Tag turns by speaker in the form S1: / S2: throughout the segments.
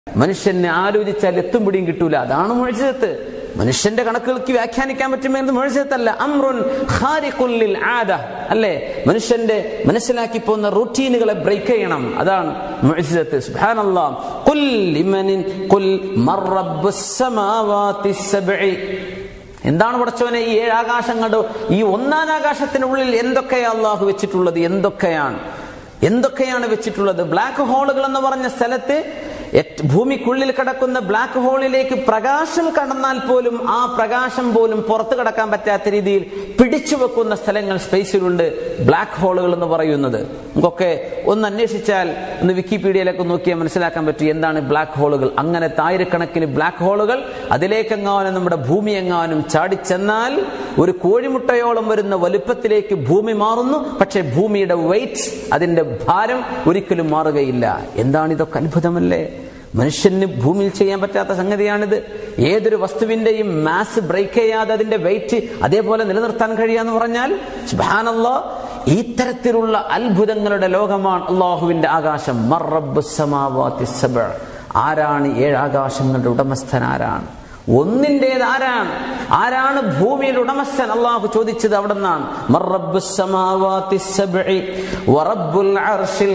S1: മനുഷ്യനെ ആലോചിച്ചാൽ എത്തും പിടിയും കിട്ടൂല അതാണ് മുഴജത്ത് മനുഷ്യന്റെ കണക്കുകൾക്ക് വ്യാഖ്യാനിക്കാൻ പറ്റുമെന്ന് മുഴജത്തല്ല അമ്രുൻ ഖാരിഖുൻ ലിൽ ആദ അല്ലേ മനുഷ്യന്റെ മനസ്സിലാക്കി പോകുന്ന റൂട്ടീനുകളെ ബ്രേക്ക് ചെയ്യണം അതാണ് മുഴജത്ത് സുബ്ഹാനല്ലാഹ് ഖുൽ ലിമനിൻ ഖുൽ മർറബ്ബുസ് സമാവാതി സബ്ഇ എന്താണ് പടച്ചവനെ ഈ ഏഴ് ആകാശങ്ങളുടെ ഈ ഒന്നാം ആകാശത്തിനുള്ളിൽ എന്തൊക്കെയാ അള്ളാഹു വെച്ചിട്ടുള്ളത് എന്തൊക്കെയാണ് എന്തൊക്കെയാണ് വെച്ചിട്ടുള്ളത് ബ്ലാക്ക് ഹോളുകൾ എന്ന് പറഞ്ഞ സ്ഥലത്ത് എറ്റ് ഭൂമിക്കുള്ളിൽ കിടക്കുന്ന ബ്ലാക്ക് ഹോളിലേക്ക് പ്രകാശം കടന്നാൽ പോലും ആ പ്രകാശം പോലും പുറത്തു കടക്കാൻ പറ്റാത്ത രീതിയിൽ പിടിച്ചു വെക്കുന്ന സ്ഥലങ്ങൾ സ്പേസിലുണ്ട് ബ്ലാക്ക് ഹോളുകൾ എന്ന് പറയുന്നത് നമുക്കൊക്കെ ഒന്ന് അന്വേഷിച്ചാൽ ഒന്ന് വിക്കിപീഡിയയിലൊക്കെ നോക്കിയാൽ മനസ്സിലാക്കാൻ പറ്റും എന്താണ് ബ്ലാക്ക് ഹോളുകൾ അങ്ങനെ ആയിരക്കണക്കിന് ബ്ലാക്ക് ഹോളുകൾ അതിലേക്കെങ്ങാനും നമ്മുടെ ഭൂമി എങ്ങാനും ചാടിച്ചെന്നാൽ ഒരു കോഴിമുട്ടയോളം വരുന്ന വലുപ്പത്തിലേക്ക് ഭൂമി മാറുന്നു പക്ഷേ ഭൂമിയുടെ വെയിറ്റ് അതിന്റെ ഭാരം ഒരിക്കലും മാറുകയില്ല എന്താണ് ഇതൊക്കെ അത്ഭുതമല്ലേ മനുഷ്യന് ഭൂമിയിൽ ചെയ്യാൻ പറ്റാത്ത സംഗതിയാണിത് ഏതൊരു വസ്തുവിന്റെയും മാസ് ബ്രേക്ക് ചെയ്യാതെ അതിന്റെ വെയിറ്റ് അതേപോലെ നിലനിർത്താൻ കഴിയാന്ന് പറഞ്ഞാൽ സുബ്ഹാനല്ലാ ഈ തരത്തിലുള്ള അത്ഭുതങ്ങളുടെ ലോകമാണ് അള്ളാഹുവിന്റെ ആകാശം മർറബ്ബുസ് സമാവാതി സബ്അ. ആരാണ് ഏഴ് ആകാശങ്ങളുടെ ഉടമസ്ഥൻ ആരാണ് ഒന്നിൻ്റെത് ആരാണ് ആരാണ് ഭൂമിയുടെ ഉടമസ്ഥൻ അള്ളാഹു ചോദിച്ചത് അവിടെ നിന്നാണ് മർറബ്ബുസ് സമാവാതി സബ്ഇ വറബ്ബുൽ അർശിൽ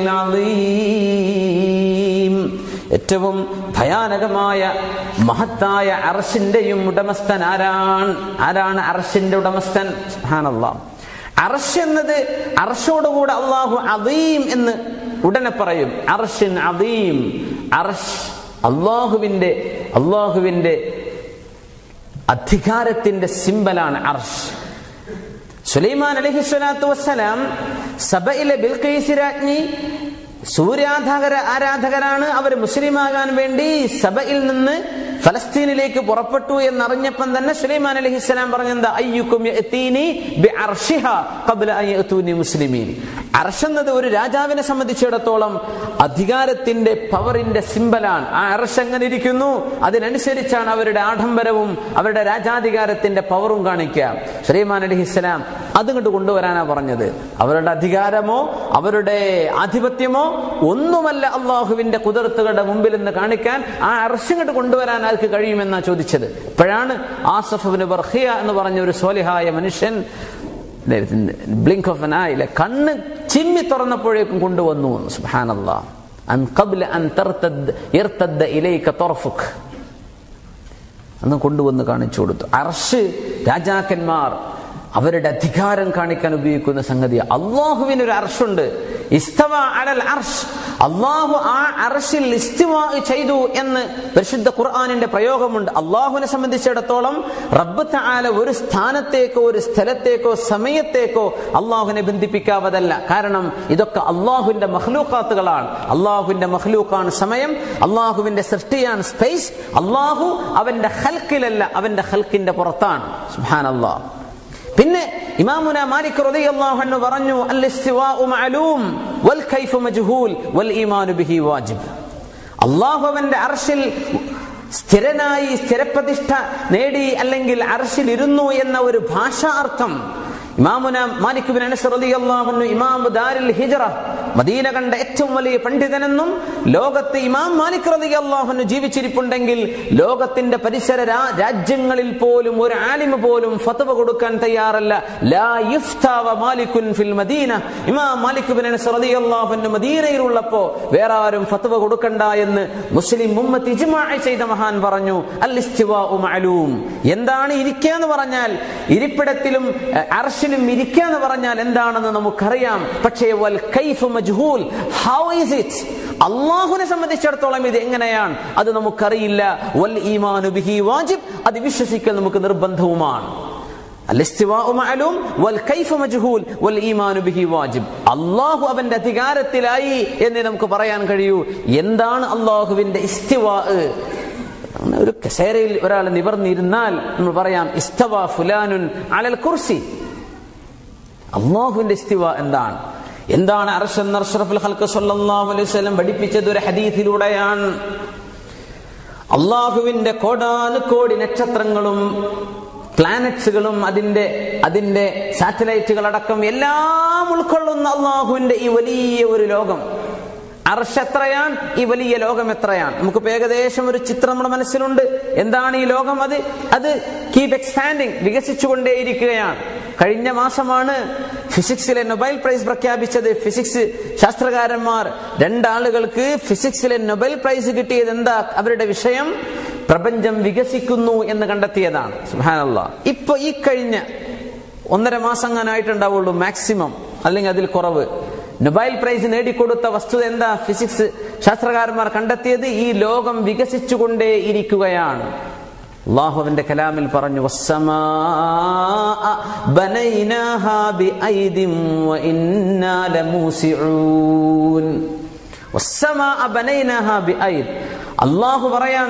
S1: അളീം ഏറ്റവും ഭയാനകമായ മഹത്തായ അർഷിന്റെയും ഉടമസ്ഥൻ ആരാണ് ആരാണ് അർഷിന്റെ ഉടമസ്ഥൻ സുബ്ഹാനല്ലാഹ് അർഷ് എന്നത് അർഷോടുകൂടെ അള്ളാഹു അദീം എന്ന് ഉടനെ പറയും അർഷിൻ അദീം അർഷ് അള്ളാഹുവിന്റെ അള്ളാഹുവിന്റെ അധികാരത്തിന്റെ സിമ്പലാണ് അർഷ് സുലൈമാൻ അലഹി സ്വലാത്തു വസ്സലാം സഭയിലെ ബിൽഖീസ് രാജ്ഞി സൂര്യാധാകര ആരാധകരാണ് അവർ മുസ്ലിമാകാൻ വേണ്ടി സഭയിൽ നിന്ന് ഫലസ്തീനിലേക്ക് പുറപ്പെട്ടു എന്നറിഞ്ഞപ്പം തന്നെ സുലൈമാൻ അലഹി സ്വലാം പറഞ്ഞെന്താ അയ്യുക്കും യഅ്തീനി ബിഅർശിഹ ഖബ്ല അൻ യഅ്തൂനി മുസ്ലിമീൻ അർഷ് എന്നത് ഒരു രാജാവിനെ സംബന്ധിച്ചിടത്തോളം അധികാരത്തിന്റെ പവറിന്റെ സിമ്പലാണ് ആ അർഷ് എങ്ങനെ ഇരിക്കുന്നു അതിനനുസരിച്ചാണ് അവരുടെ ആഡംബരവും അവരുടെ രാജാധികാരത്തിന്റെ പവറും കാണിക്കുക സുലൈമാൻ അലഹിസ്സലാം അതുകൊണ്ട് കൊണ്ടുവരാനാ പറഞ്ഞത് അവരുടെ അധികാരമോ അവരുടെ ആധിപത്യമോ ഒന്നുമല്ല അള്ളാഹുവിന്റെ കുതിർത്തുകളുടെ മുമ്പിൽ നിന്ന് കാണിക്കാൻ ആ അർശങ്ങോട്ട് കൊണ്ടുവരാൻ ആർക്ക് കഴിയുമെന്നാ ചോദിച്ചത് ഇപ്പോഴാണ് ആസഫിന് ബർഹിയ എന്ന് പറഞ്ഞ ഒരു സോലിഹായ മനുഷ്യൻ ബ്ലിങ്ക് ഓഫ് ആയില്ലേ കണ്ണ് ചിമ്മി തുറന്നപ്പോഴേക്കും കൊണ്ടുവന്നു സുഹാനല്ലാ അൻ ഖബ്ല അൻ തർത്തദ് ഇർത്തദ്ദ ഇലൈക തർഫുക് അന്ന് കൊണ്ടുവന്ന് കാണിച്ചു കൊടുത്തു അർഷ് രാജാക്കന്മാർ അവരുടെ അധികാരം കാണിക്കാൻ ഉപയോഗിക്കുന്ന സംഗതി അള്ളാഹുവിന് ഒരു അർഷുണ്ട് ഇസ്തവ അലൽ അർഷ് അള്ളാഹു ആ അർഷിൽ ഇസ്തിവ ചെയ്തു എന്ന് പരിശുദ്ധ ഖുർആാനിന്റെ പ്രയോഗമുണ്ട് അള്ളാഹുവിനെ സംബന്ധിച്ചിടത്തോളം റബ്ബ് താല ഒരു സ്ഥാനത്തേക്കോ ഒരു സ്ഥലത്തേക്കോ സമയത്തേക്കോ അള്ളാഹുവിനെ ബന്ധിപ്പിക്കാവതല്ല കാരണം ഇതൊക്കെ അള്ളാഹുവിന്റെ മഹ്ലൂക്കാത്തുകളാണ് അള്ളാഹുവിന്റെ മഹ്ലൂക്കാണ് സമയം അള്ളാഹുവിന്റെ സൃഷ്ടിയാണ് സ്പേസ് അള്ളാഹു അവന്റെ ഹൽക്കിലല്ല അവന്റെ ഹൽക്കിന്റെ പുറത്താണ് സുഹാൻ അള്ളാഹ് പിന്നെ ഇമാമുന മാലിക് റളിയല്ലാഹു അൻഹു പറഞ്ഞു അൽ ഇസ്തിവാഉ മഅലൂം വൽ കൈഫു മജ്ഹൂൽ വൽ ഈമാനു ബിഹി വാജിബ് അല്ലാഹു അവന്റെ അർശിൽ സ്ഥിരനായി സ്ഥിരപ്രതിഷ്ഠ നേടി അല്ലെങ്കിൽ അർശിൽ ഇരുന്നു എന്ന ഒരു ഭാഷാ അർത്ഥം ഇമാമുന മാലിക് ബിൻ അനസ് റളിയല്ലാഹു അൻഹു ഇമാം ദാരിൽ ഹിജ്റ മദീന കണ്ട ഏറ്റവും വലിയ പണ്ഡിതനെന്നും ലോകത്ത് ഇമാം മാലിക് റളിയല്ലാഹു അൻഹു ജീവിച്ചിരിപ്പുണ്ടെങ്കിൽ ലോകത്തിന്റെ പരിസര രാ- രാജ്യങ്ങളിൽ പോലും ഒരു ആലിമ് പോലും ഫത്വ കൊടുക്കാൻ തയ്യാറല്ല ലാ യുഫ്താവ മാലിക്കുൻ ഫിൽ മദീന ഇമാം മാലിക് ബിൻ അനസ് റളിയല്ലാഹു അൻഹു മദീനയിലുള്ളപ്പോ വേറെ ആരും ഫത്വ കൊടുക്കണ്ട എന്ന് മുസ്ലിം ഉമ്മത്ത് ഇജ്മാഅ ചെയ്ത മഹാൻ പറഞ്ഞു അൽ ഇസ്തിവാഉ മഅലൂം എന്താണ് ഇരിക്കുക എന്ന് പറഞ്ഞാൽ ഇരിപ്പിടത്തിലും അഹ്, അർശിലും ഇരിക്കുക എന്ന് പറഞ്ഞാൽ എന്താണെന്ന് നമുക്കറിയാം പക്ഷേ വൽ കൈഫ് മജ്ഹൂൽ ഹൗ ഈസ് ഇറ്റ് അള്ളാഹുവിനെ സംബന്ധിച്ചിടത്തോളം ഇത് എങ്ങനെയാണ് അത് നമുക്കറിയില്ല വൽ ഈമാനു ബിഹി വാജിബ് അത് വിശ്വസിക്കൽ നമുക്ക് നിർബന്ധവുമാണ് الاستواء معلوم والكيف مجهول والايمان به واجب അള്ളാഹു അവന്റെ അധികാരത്തിലായി എന്നേ നമുക്ക് പറയാൻ കഴിയൂ എന്താണ് അള്ളാഹുവിന്റെ ഇസ്തിവാ അങ്ങനെ ഒരു കസേരയിൽ ഒരാൾ നിവർന്നിരുന്നാൽ നമ്മൾ പറയാം ഇസ്തവ ഫുലാനുൻ അലൽ കുർസി അള്ളാഹുവിന്റെ ഇസ്തിവ എന്താണ് എന്താണ് അർഷൻ അർഷറഫുൽ ഖൽഖ് സല്ലല്ലാഹു അലൈഹി വസല്ലം പഠിപ്പിച്ചത് ഒരു ഹദീസിലൂടെയാണ് അള്ളാഹുവിന്റെ കോടാനു കോടി നക്ഷത്രങ്ങളും പ്ലാനറ്റ്സുകളും അതിന്റെ അതിന്റെ സാറ്റലൈറ്റുകൾ അടക്കം എല്ലാം ഉൾക്കൊള്ളുന്ന അള്ളാഹുവിന്റെ ഈ വലിയ ഒരു ലോകം അർഷ് എത്രയാണ് ഈ വലിയ ലോകം എത്രയാണ് നമുക്കിപ്പോ ഏകദേശം ഒരു ചിത്രം നമ്മുടെ മനസ്സിലുണ്ട് എന്താണ് ഈ ലോകം അത് അത് കീപ് എക്സ്പാൻഡിങ് വികസിച്ചുകൊണ്ടേയിരിക്കുകയാണ് കഴിഞ്ഞ മാസമാണ് ഫിസിക്സിലെ നൊബൈൽ പ്രൈസ് പ്രഖ്യാപിച്ചത് ഫിസിക്സ് ശാസ്ത്രകാരന്മാർ രണ്ടാളുകൾക്ക് ഫിസിക്സിലെ നൊബൈൽ പ്രൈസ് കിട്ടിയത് എന്താ അവരുടെ വിഷയം പ്രപഞ്ചം വികസിക്കുന്നു എന്ന് കണ്ടെത്തിയതാണ് സുഹാനല്ല ഇപ്പൊ ഈ കഴിഞ്ഞ ഒന്നര മാസം അങ്ങനായിട്ടുണ്ടാവുള്ളൂ മാക്സിമം അല്ലെങ്കിൽ അതിൽ കുറവ് നൊബൈൽ പ്രൈസ് നേടിക്കൊടുത്ത വസ്തുത എന്താ ഫിസിക്സ് ശാസ്ത്രകാരന്മാർ കണ്ടെത്തിയത് ഈ ലോകം വികസിച്ചുകൊണ്ടേ ഇരിക്കുകയാണ് അള്ളാഹു അവന്റെ കലാമിൽ പറഞ്ഞു "വസ്സമാഅ ബനൈനാഹാ ബിഐദിൻ വഇന്നാ ലമൂസിഊൻ." വസ്സമാഅ ബനൈനാഹാ ബിഐദ്. അള്ളാഹു പറയാൻ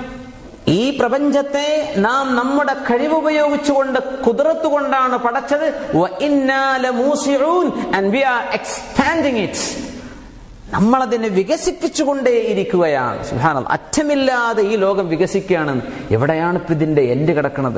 S1: ഈ പ്രപഞ്ചത്തെ നാം നമ്മുടെ കഴിവുപയോഗിച്ചുകൊണ്ട് കുതിരത്ത് കൊണ്ടാണ് പടച്ചത് വഇന്നാ ലമൂസിഊൻ. And we are expanding it. നമ്മളതിനെ വികസിപ്പിച്ചുകൊണ്ടേ ഇരിക്കുകയാണ് സുബ്ഹാനല്ലാഹ്. അറ്റമില്ലാതെ ഈ ലോകം വികസിക്കുകയാണ് എവിടെയാണ് ഇപ്പൊ ഇതിന്റെ എൻഡ് കിടക്കുന്നത്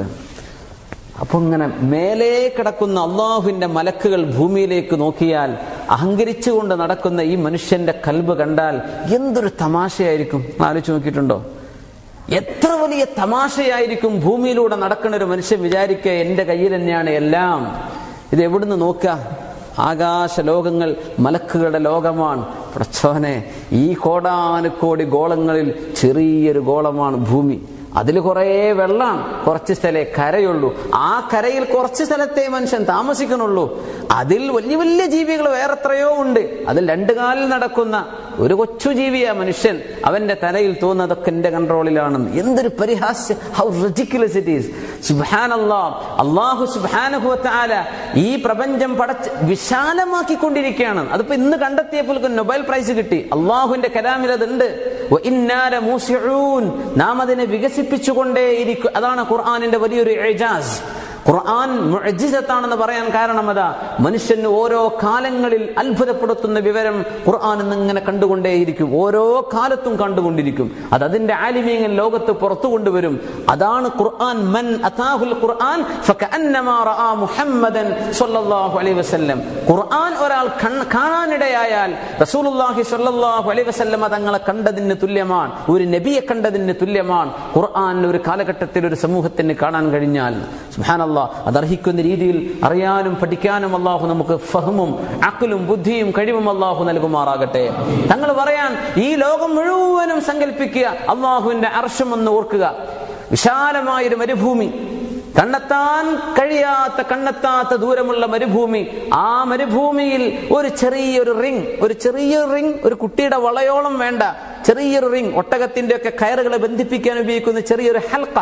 S1: അപ്പൊ ഇങ്ങനെ മേലേ കിടക്കുന്ന അള്ളാഹുവിന്റെ മലക്കുകൾ ഭൂമിയിലേക്ക് നോക്കിയാൽ അഹങ്കരിച്ചുകൊണ്ട് നടക്കുന്ന ഈ മനുഷ്യന്റെ കൽബ് കണ്ടാൽ എന്തൊരു തമാശയായിരിക്കും ആലോചിച്ച് നോക്കിയിട്ടുണ്ടോ എത്ര വലിയ തമാശയായിരിക്കും ഭൂമിയിലൂടെ നടക്കുന്ന ഒരു മനുഷ്യൻ വിചാരിക്കുക എന്റെ കയ്യിൽ തന്നെയാണ് എല്ലാം ഇത് എവിടുന്ന് നോക്കുക ആകാശ ലോകങ്ങൾ മലക്കുകളുടെ ലോകമാണ് പ്രച്ചോനെ ഈ കോടാനുകോടി ഗോളങ്ങളിൽ ചെറിയൊരു ഗോളമാണ് ഭൂമി അതിൽ കുറേ വെള്ളമാണ് കുറച്ച് സ്ഥലേ കരയുള്ളൂ ആ കരയിൽ കുറച്ച് സ്ഥലത്തെ മനുഷ്യൻ താമസിക്കണുള്ളൂ അതിൽ വലിയ വലിയ ജീവികൾ വേറെ എത്രയോ ഉണ്ട് അതിൽ രണ്ടു കാലിൽ നടക്കുന്ന ഒരു കൊച്ചു ജീവിയാ മനുഷ്യൻ അവന്റെ തലയിൽ തോന്നുന്നതൊക്കെ എന്റെ കൺട്രോളിലാണെന്ന് എന്തൊരു പരിഹാസ്യ ഹൗ റിജിക്കുലസ് ഇറ്റ് ഈസ് സുബ്ഹാനല്ലാ അള്ളാഹു സുബ്ഹാനഹുവത്താല ഈ പ്രപഞ്ചം പടച്ച് വിശാലമാക്കിക്കൊണ്ടിരിക്കുകയാണ് അതിപ്പോ ഇന്ന് കണ്ടെത്തിയപ്പോൾ നൊബൈൽ പ്രൈസ് കിട്ടി അള്ളാഹുവിന്റെ കലാമിൽ അതുണ്ട് വഇന്നാല മൂസിഊൻ. നാം അതിനെ വികസിപ്പിച്ചുകൊണ്ടേ ഇരിക്കും അതാണ് ഖുർആാനിന്റെ വലിയൊരു എജാസ് ഖുർആൻ മുഅ്ജിസത്താണെന്ന് പറയാൻ കാരണം അതാ മനുഷ്യന് ഓരോ കാലങ്ങളിൽ അത്ഭുതപ്പെടുത്തുന്ന വിവരം ഖുർആൻ ഇങ്ങനെ കണ്ടുകൊണ്ടേയിരിക്കും ഓരോ കാലത്തും കണ്ടുകൊണ്ടിരിക്കും അത് അതിന്റെ ആലിമീങ്ങൾ ലോകത്ത് പുറത്തു കൊണ്ടുവരും അതാണ് ഖുർആൻ മൻ അതാഹുൽ ഖുർആൻ ഫകഅന്നമാ റആ മുഹമ്മദൻ സ്വല്ലല്ലാഹു അലൈഹി വസല്ലം ഖുർആൻ ഒരാൾ കണ്ണ് കാണാനിടയായാൽ റസൂലുള്ളാഹി സ്വല്ലല്ലാഹു അലൈഹി വസല്ലം തങ്ങളെ കണ്ടതിന് തുല്യമാണ് ഒരു നബിയെ കണ്ടതിന് തുല്യമാണ് ഖുർആൻ ഒരു കാലഘട്ടത്തിൽ ഒരു സമൂഹത്തിന് കാണാൻ കഴിഞ്ഞാൽ സുബ്ഹാനല്ലാഹ് അതർഹിക്കുന്ന രീതിയിൽ അറിയാനും പഠിക്കാനും അള്ളാഹു നമുക്ക് ഫഹമും അക്കലും ബുദ്ധിയും കഴിവും അള്ളാഹു നൽകുമാറാകട്ടെ തങ്ങൾ പറയാൻ ഈ ലോകം മുഴുവനും സങ്കല്പിക്കുക അള്ളാഹുവിന്റെ അർഷം ഒന്ന് ഓർക്കുക വിശാലമായൊരു മരുഭൂമി കണ്ടെത്താൻ കഴിയാത്ത കണ്ടെത്താത്ത ദൂരമുള്ള മരുഭൂമി ആ മരുഭൂമിയിൽ ഒരു ചെറിയൊരു റിംഗ് ഒരു ചെറിയൊരു റിംഗ് ഒരു കുട്ടിയുടെ വളയോളം വേണ്ട ചെറിയൊരു റിംഗ് ഒട്ടകത്തിന്റെ ഒക്കെ കയറുകളെ ബന്ധിപ്പിക്കാൻ ഉപയോഗിക്കുന്ന ചെറിയൊരു ഹൽക്ക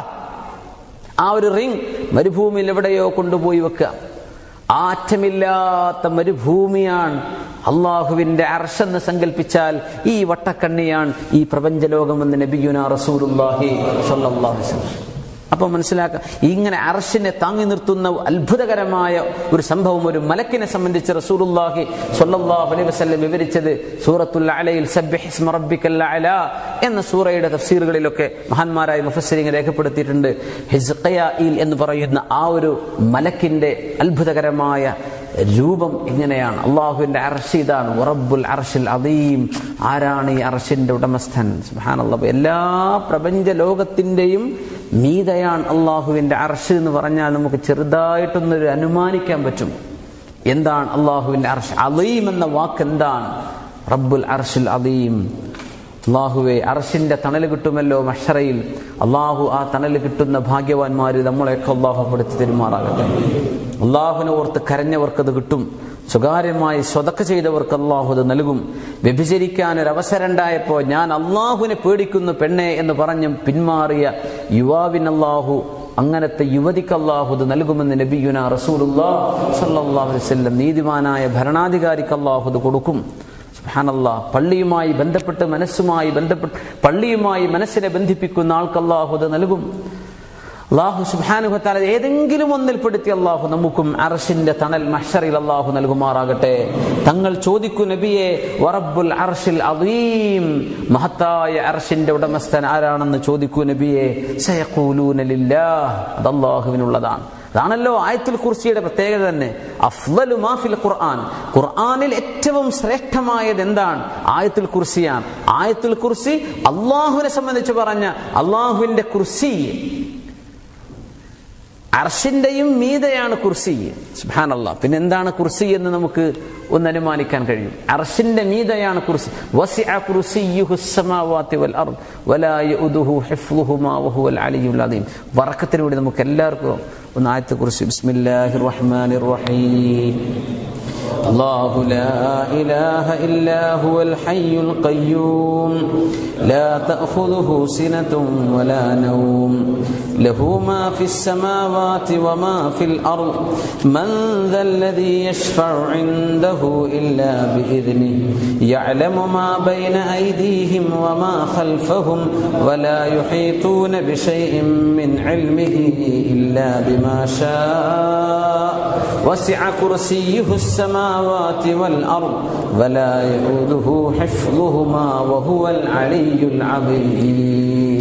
S1: ആ ഒരു റിംഗ് മരുഭൂമിയിൽ എവിടെയോ കൊണ്ടുപോയി വെക്കുക ആറ്റമില്ലാത്ത മരുഭൂമിയാണ് അള്ളാഹുവിന്റെ അർഷെന്ന് സങ്കല്പിച്ചാൽ ഈ വട്ടക്കണ്ണിയാണ് ഈ പ്രപഞ്ചലോകമെന്ന് നബിയുന റസൂലുല്ലാഹി സ്വല്ലല്ലാഹു അലൈഹി വസല്ലം അപ്പൊ മനസ്സിലാക്കുക ഇങ്ങനെ അർഷിനെ താങ്ങി നിർത്തുന്ന അത്ഭുതകരമായ ഒരു സംഭവം ഒരു മലക്കിനെ സംബന്ധിച്ച് റസൂലുള്ളാഹി സ്വല്ലല്ലാഹു അലൈഹി വസല്ലം വിവരിച്ചത് സൂറത്തുൽ അലയിൽ സബ്ബിഹ് ഇസ്മ റബ്ബിക്കൽ അല എന്ന സൂറയുടെ തഫ്സീറുകളിലൊക്കെ മഹാന്മാരായ മുഫസ്സിരിങ്ങൾ രേഖപ്പെടുത്തിയിട്ടുണ്ട് ഹിസ്ഖയായിൽ എന്ന് പറയുന്ന ആ ഒരു മലക്കിന്റെ അത്ഭുതകരമായ രൂപം ഇങ്ങനെയാണ് അള്ളാഹുവിന്റെ അർഷ് ഇതാണ് ഉറബുൽ അർഷിൽ അദീം ആരാണ് ഈ അർഷിന്റെ ഉടമസ്ഥൻ സുബ്ഹാനല്ലാഹ് എല്ലാ പ്രപഞ്ച ലോകത്തിന്റെയും മീതയാണ് അള്ളാഹുവിന്റെ അർഷ് എന്ന് പറഞ്ഞാൽ നമുക്ക് ചെറുതായിട്ടൊന്നൊരു അനുമാനിക്കാൻ പറ്റും എന്താണ് അള്ളാഹുവിന്റെ അർഷ് അലീം എന്ന വാക്ക് എന്താണ് റബ്ബുൽ അർഷിൽ അലീം അള്ളാഹുവെ അർഷിന്റെ തണൽ കിട്ടുമല്ലോ മഷറയിൽ അള്ളാഹു ആ തണൽ കിട്ടുന്ന ഭാഗ്യവാന്മാര് നമ്മളെയൊക്കെ അള്ളാഹു പെടുത്തി തെരുമാറാകട്ടെ അള്ളാഹുവിനെ ഓർത്ത് കരഞ്ഞവർക്ക് അത് കിട്ടും സ്വകാര്യമായി സ്വതക്ക ചെയ്തവർക്ക് അള്ളാഹു അത് നൽകും വ്യഭിചരിക്കാൻ ഒരു അവസരം ഉണ്ടായപ്പോ ഞാൻ അള്ളാഹുവിനെ പേടിക്കുന്നു പെണ്ണെ എന്ന് പറഞ്ഞ് പിന്മാറിയ യുവാവിന് അള്ളാഹു അങ്ങനത്തെ യുവതിക്ക് അള്ളാഹു ഇത് നൽകുമെന്ന് നബിയുന റസൂലുല്ലാഹു വസല്ലം നീതിമാനായ ഭരണാധികാരിക്ക് അള്ളാഹു ഇത് കൊടുക്കും സുബ്ഹാനല്ലാ പള്ളിയുമായി ബന്ധപ്പെട്ട് മനസ്സുമായി ബന്ധപ്പെട്ട് പള്ളിയുമായി മനസ്സിനെ ബന്ധിപ്പിക്കുന്ന ആൾക്ക് അള്ളാഹു ഇത് നൽകും അള്ളാഹു സുബാനുഹത്താല ഏതെങ്കിലും ഒന്നിൽ പെടുത്തി അള്ളാഹു നമുക്കും അർഷിന്റെ തണൽ മഷറിൽ അള്ളാഹു നൽകുമാറാകട്ടെ തങ്ങൾ ചോദിക്കൂ നബിയെ വറബുൽ അർഷിൽ അദീം മഹത്തായ അർഷിന്റെ ഉടമസ്ഥൻ ആരാണെന്ന് ചോദിക്കൂ നബിയെ സയഖൂലൂന ലില്ലാഹ് അത് അള്ളാഹുവിനുള്ളതാണ് അതാണല്ലോ ആയത്തുൽ കുർസിയുടെ പ്രത്യേകത തന്നെ അഫ്ലലു മാഫിൽ ഖുർആൻ ഖുർആനിൽ ഏറ്റവും ശ്രേഷ്ഠമായത് എന്താണ് ആയത്തുൽ കുർസിയാണ് ആയത്തുൽ കുർസി അള്ളാഹുവിനെ സംബന്ധിച്ച് പറഞ്ഞ അള്ളാഹുവിന്റെ കുർസി അർഷിന്റെയും മീതയാണ് കുർസി സുഹാനല്ല പിന്നെ എന്താണ് കുർസി എന്ന് നമുക്ക് ഒന്ന് അനുമാനിക്കാൻ കഴിയും അർഷിന്റെ മീതയാണ് കുർസി വസിഅ കുർസിയ്യുഹു സ്സമാവാതി വൽ അർദ് വലാ യഉദുഹു ഹിഫ്ളുഹുമാ വഹുവൽ അലിയുൽ അദീം ബറക്കത്തിന് വേണ്ടി നമുക്ക് എല്ലാവർക്കും ഒന്ന് ആയത്തെ കുറിച്ച് ബിസ്മില്ലാഹിർ റഹ്മാനിർ റഹീം الله لا إله إلا هو الحي القيوم لا تأخذه سنة ولا نوم له ما في السماوات وما في الأرض من ذا الذي يشفع عنده إلا بإذنه يعلم ما بين أيديهم وما خلفهم ولا يحيطون بشيء من علمه إلا بما شاء وسع كرسيه السماوات والأرض ولا يؤوده حفظهما وهو العلي العظيم